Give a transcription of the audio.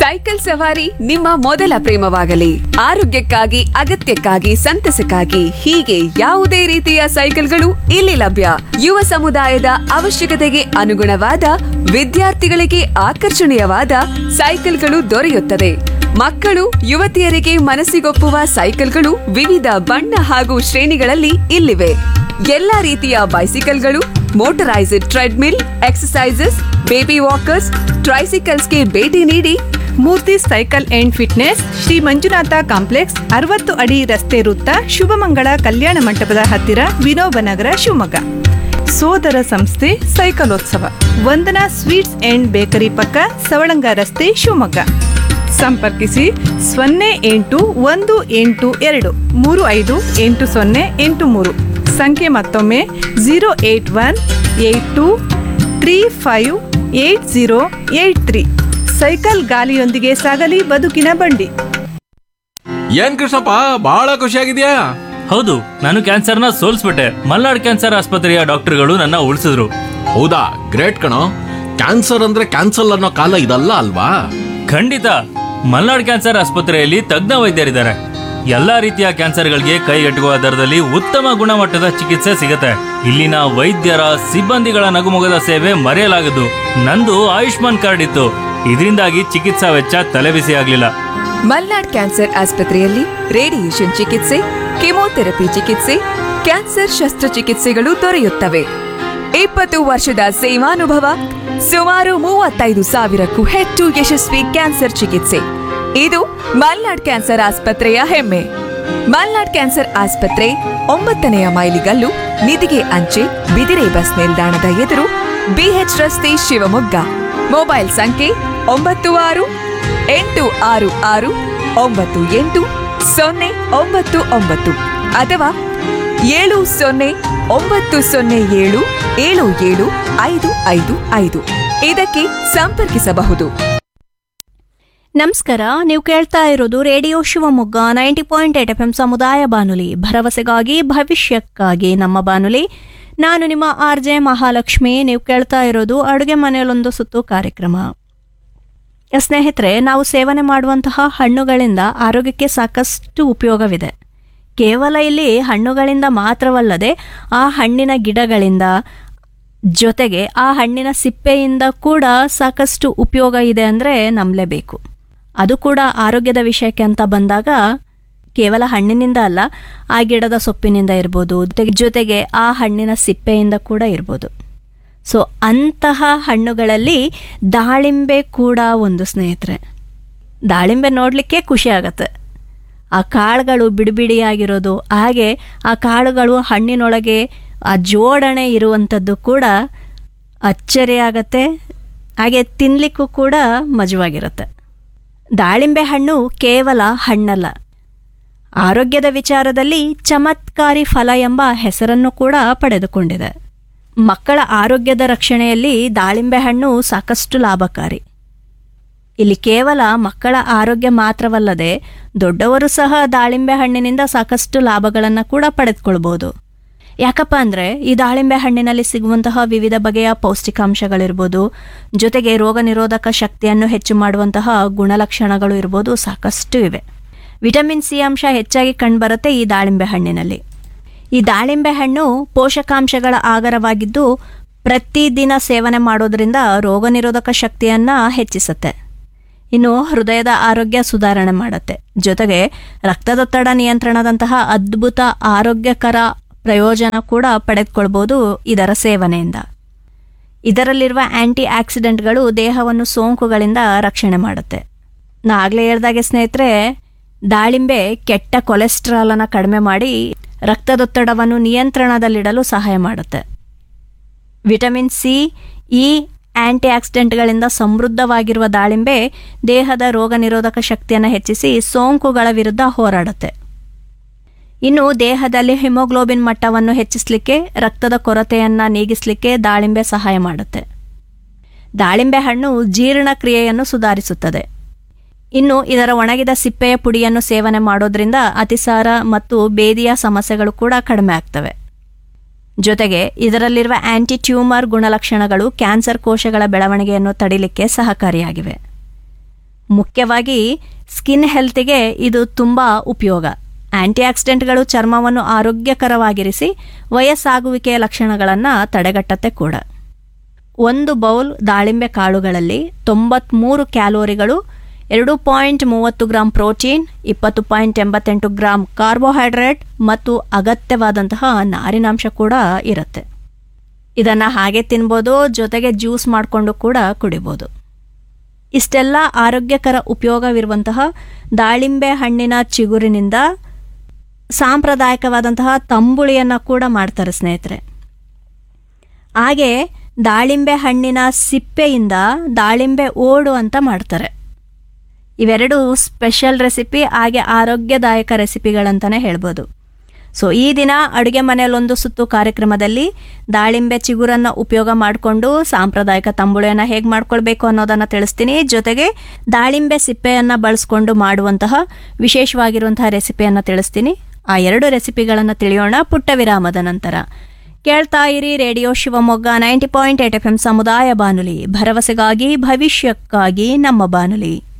cycle ಸವಾರಿ ನಿಮ್ಮ ಮೊದಲ ಪ್ರೇಮವಾಗಲಿ ಆರೋಗ್ಯಕ್ಕಾಗಿ ಅಗತ್ಯಕ್ಕಾಗಿ ಸಂತಸಕ್ಕಾಗಿ ಹೀಗೆ ಯಾವುದೇ ರೀತಿಯ ಸೈಕಲ್ಗಳು ಇಲ್ಲಿ ಲಭ್ಯ ಯುವ ಸಮುದಾಯದ ಅವಶ್ಯಕತೆಗೆ ಅನುಗುಣವಾದ ವಿದ್ಯಾರ್ಥಿಗಳಿಗೆ ಆಕರ್ಷಣೀಯವಾದ ಸೈಕಲ್ಗಳು ದೊರೆಯುತ್ತದೆ ಮಕ್ಕಳು ಯುವತಿಯರಿಗೆ ಮನಸ್ಸಿಗೊಪ್ಪುವ ಸೈಕಲ್ಗಳು ವಿವಿಧ ಬಣ್ಣ ಹಾಗೂ ಶ್ರೇಣಿಗಳಲ್ಲಿ ಇಲ್ಲಿವೆ ಎಲ್ಲಾ ರೀತಿಯ ಬೈಸಿಕಲ್ಗಳು motorised treadmill exercises baby walkers ಟ್ರೈಸಿಕಲ್ಸ್ಗೆ ಭೇಟಿ ನೀಡಿ Murthy cycle and fitness Shri Manjunatha complex ಅರವತ್ತು ಅಡಿ ರಸ್ತೆ ವೃತ್ತ ಶುಭಮಂಗಳ ಕಲ್ಯಾಣ ಮಂಟಪದ ಹತ್ತಿರ ವಿನೋಬನಗರ ಶಿವಮೊಗ್ಗ ಸೋದರ ಸಂಸ್ಥೆ ಸೈಕಲೋತ್ಸವ ವಂದನಾ ಸ್ವೀಟ್ಸ್ ಅಂಡ್ ಬೇಕರಿ ಪಕ್ಕ ಸವಳಂಗ ರಸ್ತೆ ಶಿವಮೊಗ್ಗ ಸಂಪರ್ಕಿಸಿ ಸೊನ್ನೆ ಎಂಟು ಒಂದು ಎಂಟು ಎರಡು ಮೂರು ಐದು ಎಂಟು ಸೊನ್ನೆ ಎಂಟು ಮೂರು ಸಂಖ್ಯೆ ಮತ್ತೊಮ್ಮೆ zero eight one eight two three five eight zero eight three cycle ಗಾಲಿಯೊಂದಿಗೆ ಸಾಗಲಿ ಬದುಕಿನ ಬಂಡಿ ಏನ್ ಕೃಷ್ಣಪ್ಪ ಬಹಳ ಖುಷಿಯಾಗಿದ್ಯಾ ಹೌದು ನಾನು ಕ್ಯಾನ್ಸರ್ನ ಸೋಲ್ಸ್ಬಿಟ್ಟೆ ಮಲ್ನಾಡ್ ಕ್ಯಾನ್ಸರ್ ಆಸ್ಪತ್ರೆಯ ಡಾಕ್ಟರ್ಗಳು ನನ್ನ ಉಳಿಸಿದ್ರು ಹೌದಾ ಗ್ರೇಟ್ ಕಣೋ ಕ್ಯಾನ್ಸರ್ ಅಂದ್ರೆ ಕ್ಯಾನ್ಸಲ್ ಅನ್ನೋ ಕಾಲ ಇದಲ್ಲ ಅಲ್ವಾ ಖಂಡಿತ ಮಲ್ನಾಡ್ ಕ್ಯಾನ್ಸರ್ ಆಸ್ಪತ್ರೆಯಲ್ಲಿ ತಜ್ಞ ವೈದ್ಯರಿದ್ದಾರೆ ಎಲ್ಲಾ ರೀತಿಯ ಕ್ಯಾನ್ಸರ್ಗಳಿಗೆ ಕೈಗೆಟುಕುವ ದರದಲ್ಲಿ ಉತ್ತಮ ಗುಣಮಟ್ಟದ ಚಿಕಿತ್ಸೆ ಸಿಗುತ್ತೆ ಇಲ್ಲಿನ ವೈದ್ಯರ ಸಿಬ್ಬಂದಿಗಳ ನಗುಮೊಗದ ಸೇವೆ ಮರೆಯಲಾಗದು ನಂದು ಆಯುಷ್ಮಾನ್ ಕಾರ್ಡ್ ಇತ್ತು ಇದರಿಂದಾಗಿ ಚಿಕಿತ್ಸಾ ವೆಚ್ಚ ತಲೆಬಿಸಿ ಆಗ್ಲಿಲ್ಲ ಮಲ್ನಾಡ್ ಕ್ಯಾನ್ಸರ್ ಆಸ್ಪತ್ರೆಯಲ್ಲಿ ರೇಡಿಯೇಷನ್ ಚಿಕಿತ್ಸೆ ಕೆಮೊಥೆರಪಿ ಚಿಕಿತ್ಸೆ ಕ್ಯಾನ್ಸರ್ ಶಸ್ತ್ರಚಿಕಿತ್ಸೆಗಳು ದೊರೆಯುತ್ತವೆ ಇಪ್ಪತ್ತು ವರ್ಷದ ಸೇವಾನುಭವ ಸುಮಾರು ಮೂವತ್ತೈದು ಸಾವಿರಕ್ಕೂ ಹೆಚ್ಚು ಯಶಸ್ವಿ ಕ್ಯಾನ್ಸರ್ ಚಿಕಿತ್ಸೆ ಇದು ಮಲ್ನಾಡ್ ಕ್ಯಾನ್ಸರ್ ಆಸ್ಪತ್ರೆಯ ಹೆಮ್ಮೆ ಮಲ್ನಾಡ್ ಕ್ಯಾನ್ಸರ್ ಆಸ್ಪತ್ರೆ ಒಂಬತ್ತನೆಯ ಮೈಲಿಗಲ್ಲು ನಿಧಿಗೆ ಅಂಚೆ ಬಿದಿರೆ ಬಸ್ ನಿಲ್ದಾಣದ ಎದುರು ಬಿಎಚ್ ರಸ್ತೆ ಶಿವಮೊಗ್ಗ ಮೊಬೈಲ್ ಸಂಖ್ಯೆ ಒಂಬತ್ತು ಆರು ಎಂಟು ಆರು ಆರು ಒಂಬತ್ತು ಎಂಟು ಸೊನ್ನೆ ಒಂಬತ್ತು ಒಂಬತ್ತು ಅಥವಾ ಏಳು ಸೊನ್ನೆ ಒಂಬತ್ತು ಸೊನ್ನೆ ಏಳು ಏಳು ಏಳು ಐದು ಐದು ಐದು ಇದಕ್ಕೆ ಸಂಪರ್ಕಿಸಬಹುದು ನಮಸ್ಕಾರ ನೀವು ಕೇಳ್ತಾ ಇರೋದು radio Shivamogga ninety point eight F M ಸಮುದಾಯ ಬಾನುಲಿ ಭರವಸೆಗಾಗಿ ಭವಿಷ್ಯಕ್ಕಾಗಿ ನಮ್ಮ ಬಾನುಲಿ ನಾನು ನಿಮ್ಮ ಆರ್ ಜೆ ಮಹಾಲಕ್ಷ್ಮಿ ನೀವು ಕೇಳ್ತಾ ಇರೋದು ಅಡುಗೆ ಮನೆಯಲ್ಲೊಂದು ಸುತ್ತು ಕಾರ್ಯಕ್ರಮ ಸ್ನೇಹಿತರೆ ನಾವು ಸೇವನೆ ಮಾಡುವಂತಹ ಹಣ್ಣುಗಳಿಂದ ಆರೋಗ್ಯಕ್ಕೆ ಸಾಕಷ್ಟು ಉಪಯೋಗವಿದೆ ಕೇವಲ ಇಲ್ಲಿ ಹಣ್ಣುಗಳಿಂದ ಮಾತ್ರವಲ್ಲದೆ ಆ ಹಣ್ಣಿನ ಗಿಡಗಳಿಂದ ಜೊತೆಗೆ ಆ ಹಣ್ಣಿನ ಸಿಪ್ಪೆಯಿಂದ ಕೂಡ ಸಾಕಷ್ಟು ಉಪಯೋಗ ಇದೆ ಅಂದರೆ ನಂಬಲೇಬೇಕು ಅದು ಕೂಡ ಆರೋಗ್ಯದ ವಿಷಯಕ್ಕೆ ಅಂತ ಬಂದಾಗ ಕೇವಲ ಹಣ್ಣಿನಿಂದ ಅಲ್ಲ ಆ ಗಿಡದ ಸೊಪ್ಪಿನಿಂದ ಇರ್ಬೋದು ಜೊತೆಗೆ ಜೊತೆಗೆ ಆ ಹಣ್ಣಿನ ಸಿಪ್ಪೆಯಿಂದ ಕೂಡ ಇರ್ಬೋದು ಸೊ ಅಂತಹ ಹಣ್ಣುಗಳಲ್ಲಿ ದಾಳಿಂಬೆ ಕೂಡ ಒಂದು ಸ್ನೇಹಿತರೆ ದಾಳಿಂಬೆ ನೋಡಲಿಕ್ಕೆ ಖುಷಿ ಆಗತ್ತೆ ಆ ಕಾಳುಗಳು ಬಿಡಿಬಿಡಿಯಾಗಿರೋದು ಹಾಗೆ ಆ ಕಾಳುಗಳು ಹಣ್ಣಿನೊಳಗೆ ಆ ಜೋಡಣೆ ಇರುವಂಥದ್ದು ಕೂಡ ಅಚ್ಚರಿಯಾಗತ್ತೆ ಹಾಗೆ ತಿನ್ನಲಿಕ್ಕೂ ಕೂಡ ಮಜವಾಗಿರುತ್ತೆ ದಾಳಿಂಬೆ ಹಣ್ಣು ಕೇವಲ ಹಣ್ಣಲ್ಲ ಆರೋಗ್ಯದ ವಿಚಾರದಲ್ಲಿ ಚಮತ್ಕಾರಿ ಫಲ ಎಂಬ ಹೆಸರನ್ನು ಕೂಡ ಪಡೆದುಕೊಂಡಿದೆ ಮಕ್ಕಳ ಆರೋಗ್ಯದ ರಕ್ಷಣೆಯಲ್ಲಿ ದಾಳಿಂಬೆ ಹಣ್ಣು ಸಾಕಷ್ಟು ಲಾಭಕಾರಿ ಇಲ್ಲಿ ಕೇವಲ ಮಕ್ಕಳ ಆರೋಗ್ಯ ಮಾತ್ರವಲ್ಲದೆ ದೊಡ್ಡವರು ಸಹ ದಾಳಿಂಬೆ ಹಣ್ಣಿನಿಂದ ಸಾಕಷ್ಟು ಲಾಭಗಳನ್ನು ಕೂಡ ಪಡೆದುಕೊಳ್ಬೋದು ಯಾಕಪ್ಪ ಅಂದರೆ ಈ ದಾಳಿಂಬೆ ಹಣ್ಣಿನಲ್ಲಿ ಸಿಗುವಂತಹ ವಿವಿಧ ಬಗೆಯ ಪೌಷ್ಟಿಕಾಂಶಗಳಿರ್ಬೋದು ಜೊತೆಗೆ ರೋಗ ನಿರೋಧಕ ಶಕ್ತಿಯನ್ನು ಹೆಚ್ಚು ಮಾಡುವಂತಹ ಗುಣಲಕ್ಷಣಗಳು ಇರ್ಬೋದು ಸಾಕಷ್ಟು ಇವೆ ವಿಟಮಿನ್ ಸಿ ಅಂಶ ಹೆಚ್ಚಾಗಿ ಕಂಡುಬರುತ್ತೆ ಈ ದಾಳಿಂಬೆ ಹಣ್ಣಿನಲ್ಲಿ ಈ ದಾಳಿಂಬೆ ಹಣ್ಣು ಪೋಷಕಾಂಶಗಳ ಆಗರವಾಗಿದ್ದು ಪ್ರತಿದಿನ ಸೇವನೆ ಮಾಡೋದ್ರಿಂದ ರೋಗ ನಿರೋಧಕ ಶಕ್ತಿಯನ್ನು ಹೆಚ್ಚಿಸುತ್ತೆ ಇನ್ನು ಹೃದಯದ ಆರೋಗ್ಯ ಸುಧಾರಣೆ ಮಾಡುತ್ತೆ ಜೊತೆಗೆ ರಕ್ತದೊತ್ತಡ ನಿಯಂತ್ರಣದಂತಹ ಅದ್ಭುತ ಆರೋಗ್ಯಕರ ಪ್ರಯೋಜನ ಕೂಡ ಪಡೆದುಕೊಳ್ಬೋದು ಇದರ ಸೇವನೆಯಿಂದ ಇದರಲ್ಲಿರುವ ಆಂಟಿ ಆಕ್ಸಿಡೆಂಟ್ಗಳು ದೇಹವನ್ನು ಸೋಂಕುಗಳಿಂದ ರಕ್ಷಣೆ ಮಾಡುತ್ತೆ ನಾ ಆಗಲೇ ಹೇಳ್ದಾಗೆ ಸ್ನೇಹಿತರೆ ದಾಳಿಂಬೆ ಕೆಟ್ಟ ಕೊಲೆಸ್ಟ್ರಾಲನ್ನು ಕಡಿಮೆ ಮಾಡಿ ರಕ್ತದೊತ್ತಡವನ್ನು ನಿಯಂತ್ರಣದಲ್ಲಿಡಲು ಸಹಾಯ ಮಾಡುತ್ತೆ ವಿಟಮಿನ್ ಸಿ ಈ ಆಂಟಿ ಆಕ್ಸಿಡೆಂಟ್ಗಳಿಂದ ಸಮೃದ್ಧವಾಗಿರುವ ದಾಳಿಂಬೆ ದೇಹದ ರೋಗ ನಿರೋಧಕ ಶಕ್ತಿಯನ್ನು ಹೆಚ್ಚಿಸಿ ಸೋಂಕುಗಳ ವಿರುದ್ಧ ಹೋರಾಡುತ್ತೆ ಇನ್ನು ದೇಹದಲ್ಲಿ ಹಿಮೋಗ್ಲೋಬಿನ್ ಮಟ್ಟವನ್ನು ಹೆಚ್ಚಿಸಲಿಕ್ಕೆ ರಕ್ತದ ಕೊರತೆಯನ್ನು ನೀಗಿಸಲಿಕ್ಕೆ ದಾಳಿಂಬೆ ಸಹಾಯ ಮಾಡುತ್ತೆ ದಾಳಿಂಬೆ ಹಣ್ಣು ಜೀರ್ಣಕ್ರಿಯೆಯನ್ನು ಸುಧಾರಿಸುತ್ತದೆ ಇನ್ನು ಇದರ ಒಣಗಿದ ಸಿಪ್ಪೆಯ ಪುಡಿಯನ್ನು ಸೇವನೆ ಮಾಡೋದ್ರಿಂದ ಅತಿಸಾರ ಮತ್ತು ಬೇದಿಯ ಸಮಸ್ಯೆಗಳು ಕೂಡ ಕಡಿಮೆ ಆಗ್ತವೆ ಜೊತೆಗೆ ಇದರಲ್ಲಿರುವ ಆಂಟಿ ಟ್ಯೂಮರ್ ಗುಣಲಕ್ಷಣಗಳು ಕ್ಯಾನ್ಸರ್ ಕೋಶಗಳ ಬೆಳವಣಿಗೆಯನ್ನು ತಡಿಲಿಕ್ಕೆ ಸಹಕಾರಿಯಾಗಿವೆ ಮುಖ್ಯವಾಗಿ ಸ್ಕಿನ್ ಹೆಲ್ತಿಗೆ ಇದು ತುಂಬ ಉಪಯೋಗ ಆಂಟಿ ಆಕ್ಸಿಡೆಂಟ್ಗಳು ಚರ್ಮವನ್ನು ಆರೋಗ್ಯಕರವಾಗಿರಿಸಿ ವಯಸ್ಸಾಗುವಿಕೆಯ ಲಕ್ಷಣಗಳನ್ನು ತಡೆಗಟ್ಟತ್ತೆ ಕೂಡ ಒಂದು ಬೌಲ್ ದಾಳಿಂಬೆ ಕಾಳುಗಳಲ್ಲಿ ತೊಂಬತ್ಮೂರು ಕ್ಯಾಲೋರಿಗಳು ಎರಡು ಪಾಯಿಂಟ್ ಮೂವತ್ತು ಗ್ರಾಂ ಪ್ರೋಟೀನ್ ಇಪ್ಪತ್ತು ಪಾಯಿಂಟ್ ಎಂಬತ್ತೆಂಟು ಗ್ರಾಂ ಕಾರ್ಬೋಹೈಡ್ರೇಟ್ ಮತ್ತು ಅಗತ್ಯವಾದಂತಹ ನಾರಿನಾಂಶ ಕೂಡ ಇರುತ್ತೆ ಇದನ್ನು ಹಾಗೆ ತಿನ್ಬೋದು ಜೊತೆಗೆ ಜ್ಯೂಸ್ ಮಾಡಿಕೊಂಡು ಕೂಡ ಕುಡಿಬೋದು ಇಷ್ಟೆಲ್ಲ ಆರೋಗ್ಯಕರ ಉಪಯೋಗವಿರುವಂತಹ ದಾಳಿಂಬೆ ಹಣ್ಣಿನ ಚಿಗುರಿನಿಂದ ಸಾಂಪ್ರದಾಯಿಕವಾದಂತಹ ತಂಬುಳಿಯನ್ನು ಕೂಡ ಮಾಡ್ತಾರೆ ಸ್ನೇಹಿತರೆ ಹಾಗೆ ದಾಳಿಂಬೆ ಹಣ್ಣಿನ ಸಿಪ್ಪೆಯಿಂದ ದಾಳಿಂಬೆ ಓಡು ಅಂತ ಮಾಡ್ತಾರೆ ಇವೆರಡು ಸ್ಪೆಷಲ್ ರೆಸಿಪಿ ಹಾಗೆ ಆರೋಗ್ಯದಾಯಕ ರೆಸಿಪಿಗಳಂತಲೇ ಹೇಳ್ಬೋದು ಸೊ ಈ ದಿನ ಅಡುಗೆ ಮನೆಯಲ್ಲೊಂದು ಸುತ್ತು ಕಾರ್ಯಕ್ರಮದಲ್ಲಿ ದಾಳಿಂಬೆ ಚಿಗುರನ್ನು ಉಪಯೋಗ ಮಾಡಿಕೊಂಡು ಸಾಂಪ್ರದಾಯಿಕ ತಂಬುಳಿಯನ್ನು ಹೇಗೆ ಮಾಡ್ಕೊಳ್ಬೇಕು ಅನ್ನೋದನ್ನು ತಿಳಿಸ್ತೀನಿ ಜೊತೆಗೆ ದಾಳಿಂಬೆ ಸಿಪ್ಪೆಯನ್ನು ಬಳಸ್ಕೊಂಡು ಮಾಡುವಂತಹ ವಿಶೇಷವಾಗಿರುವಂತಹ ರೆಸಿಪಿಯನ್ನು ತಿಳಿಸ್ತೀನಿ ಆ ಎರಡು ರೆಸಿಪಿಗಳನ್ನು ತಿಳಿಯೋಣ ಪುಟ್ಟ ವಿರಾಮದ ನಂತರ ಕೇಳ್ತಾ ಇರಿ radio Shivamogga ninety point eight F M ಸಮುದಾಯ ಬಾನುಲಿ ಭರವಸೆಗಾಗಿ ಭವಿಷ್ಯಕ್ಕಾಗಿ ನಮ್ಮ ಬಾನುಲಿ